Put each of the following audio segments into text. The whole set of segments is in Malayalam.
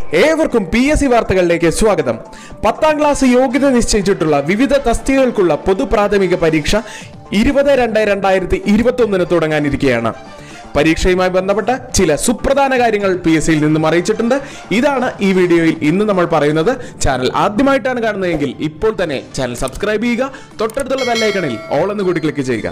ഏവർക്കും പി എസ് സി വാർത്തകളിലേക്ക് സ്വാഗതം പത്താം ക്ലാസ് യോഗ്യത നിശ്ചയിച്ചിട്ടുള്ള വിവിധ തസ്തികകൾക്കുള്ള പൊതു പ്രാഥമിക പരീക്ഷ ഇരുപത് രണ്ട് രണ്ടായിരത്തി ഇരുപത്തി ഒന്നിന് തുടങ്ങാനിരിക്കുകയാണ് പരീക്ഷയുമായി ബന്ധപ്പെട്ട ചില സുപ്രധാന കാര്യങ്ങൾ പി എസ് സിയിൽ നിന്നും അറിയിച്ചിട്ടുണ്ട് ഇതാണ് ഈ വീഡിയോയിൽ ഇന്ന് നമ്മൾ പറയുന്നത് ചാനൽ ആദ്യമായിട്ടാണ് കാണുന്നതെങ്കിൽ ഇപ്പോൾ തന്നെ ചാനൽ സബ്സ്ക്രൈബ് ചെയ്യുക തൊട്ടടുത്തുള്ള ബെല്ലൈക്കണിൽ ഓൾ എന്ന് കൂടി ക്ലിക്ക് ചെയ്യുക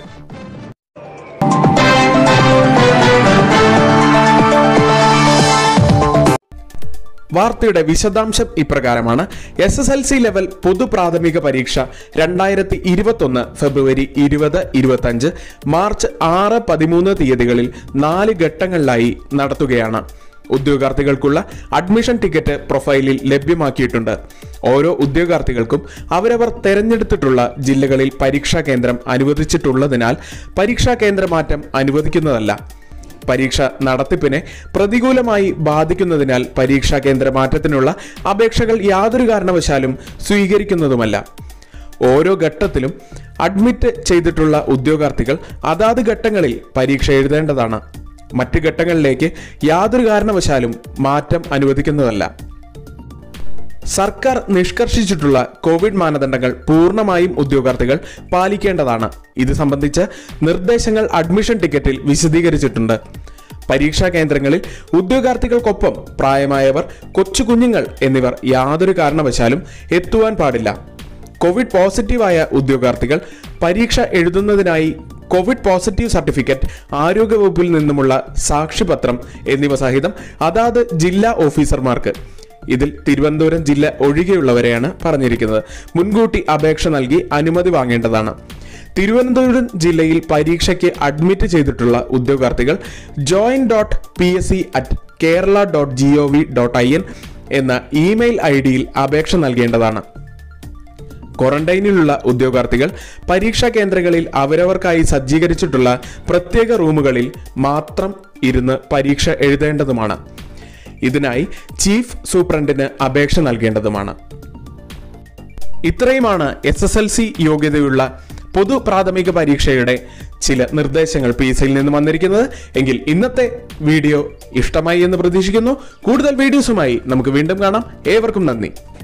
വാർത്തയുടെ വിശദാംശം ഇപ്രകാരമാണ് S S L C level പൊതു പ്രാഥമിക പരീക്ഷ രണ്ടായിരത്തി ഇരുപത്തൊന്ന് ഫെബ്രുവരി ഇരുപത് ഇരുപത്തഞ്ച് മാർച്ച് ആറ് പതിമൂന്ന് തീയതികളിൽ നാല് ഘട്ടങ്ങളിലായി നടത്തുകയാണ് ഉദ്യോഗാർത്ഥികൾക്കുള്ള അഡ്മിഷൻ ടിക്കറ്റ് പ്രൊഫൈലിൽ ലഭ്യമാക്കിയിട്ടുണ്ട് ഓരോ ഉദ്യോഗാർത്ഥികൾക്കും അവരവർ തെരഞ്ഞെടുത്തിട്ടുള്ള ജില്ലകളിൽ പരീക്ഷാ കേന്ദ്രം അനുവദിച്ചിട്ടുള്ളതിനാൽ പരീക്ഷാ കേന്ദ്രമാറ്റം അനുവദിക്കുന്നതല്ല പരീക്ഷ നടത്തിപ്പിനെ പ്രതികൂലമായി ബാധിക്കുന്നതിനാൽ പരീക്ഷാ കേന്ദ്ര മാറ്റത്തിനുള്ള അപേക്ഷകൾ യാതൊരു കാരണവശാലും സ്വീകരിക്കുന്നതുമല്ല ഓരോ ഘട്ടത്തിലും അഡ്മിറ്റ് ചെയ്തിട്ടുള്ള ഉദ്യോഗാർത്ഥികൾ അതാത് ഘട്ടങ്ങളിൽ പരീക്ഷ എഴുതേണ്ടതാണ് മറ്റ് ഘട്ടങ്ങളിലേക്ക് യാതൊരു കാരണവശാലും മാറ്റം അനുവദിക്കുന്നതല്ല സർക്കാർ നിഷ്കർഷിച്ചിട്ടുള്ള കോവിഡ് മാനദണ്ഡങ്ങൾ പൂർണ്ണമായും ഉദ്യോഗാർത്ഥികൾ പാലിക്കേണ്ടതാണ് ഇത് സംബന്ധിച്ച് നിർദ്ദേശങ്ങൾ അഡ്മിഷൻ ടിക്കറ്റിൽ വിശദീകരിച്ചിട്ടുണ്ട് പരീക്ഷാ കേന്ദ്രങ്ങളിൽ ഉദ്യോഗാർത്ഥികൾക്കൊപ്പം പ്രായമായവർ കൊച്ചു കുഞ്ഞുങ്ങൾ എന്നിവർ യാതൊരു കാരണവശാലും എത്തുവാൻ പാടില്ല കോവിഡ് പോസിറ്റീവായ ഉദ്യോഗാർത്ഥികൾ പരീക്ഷ എഴുതുന്നതിനായി കോവിഡ് പോസിറ്റീവ് സർട്ടിഫിക്കറ്റ് ആരോഗ്യവകുപ്പിൽ നിന്നുമുള്ള സാക്ഷ്യപത്രം എന്നിവ സഹിതം അതാത് ജില്ലാ ഓഫീസർമാർക്ക് ഇതിൽ തിരുവനന്തപുരം ജില്ല ഒഴികെയുള്ളവരെയാണ് പറഞ്ഞിരിക്കുന്നത് മുൻകൂട്ടി അപേക്ഷ നൽകി അനുമതി വാങ്ങേണ്ടതാണ് തിരുവനന്തപുരം ജില്ലയിൽ പരീക്ഷയ്ക്ക് അഡ്മിറ്റ് ചെയ്തിട്ടുള്ള ഉദ്യോഗാർത്ഥികൾ join dot P S C at Kerala dot G O V dot I N എന്ന ഇമെയിൽ ഐ ഡിയിൽ അപേക്ഷ നൽകേണ്ടതാണ് ക്വാറന്റൈനിലുള്ള ഉദ്യോഗാർത്ഥികൾ പരീക്ഷാ കേന്ദ്രങ്ങളിൽ അവരവർക്കായി സജ്ജീകരിച്ചിട്ടുള്ള പ്രത്യേക റൂമുകളിൽ മാത്രം ഇരുന്ന് പരീക്ഷ എഴുതേണ്ടതുമാണ് ഇതിനായി ചീഫ് സൂപ്രണ്ടിന് അപേക്ഷ നൽകേണ്ടതുമാണ് ഇത്രയുമാണ് എസ് എസ് എൽ സി യോഗ്യതയുള്ള പൊതു പ്രാഥമിക പരീക്ഷയുടെ ചില നിർദ്ദേശങ്ങൾ പി എസ് സിയിൽ നിന്ന് വന്നിരിക്കുന്നത് എങ്കിൽ ഇന്നത്തെ വീഡിയോ ഇഷ്ടമായി എന്ന് പ്രതീക്ഷിക്കുന്നു കൂടുതൽ വീഡിയോസുമായി നമുക്ക് വീണ്ടും കാണാം ഏവർക്കും നന്ദി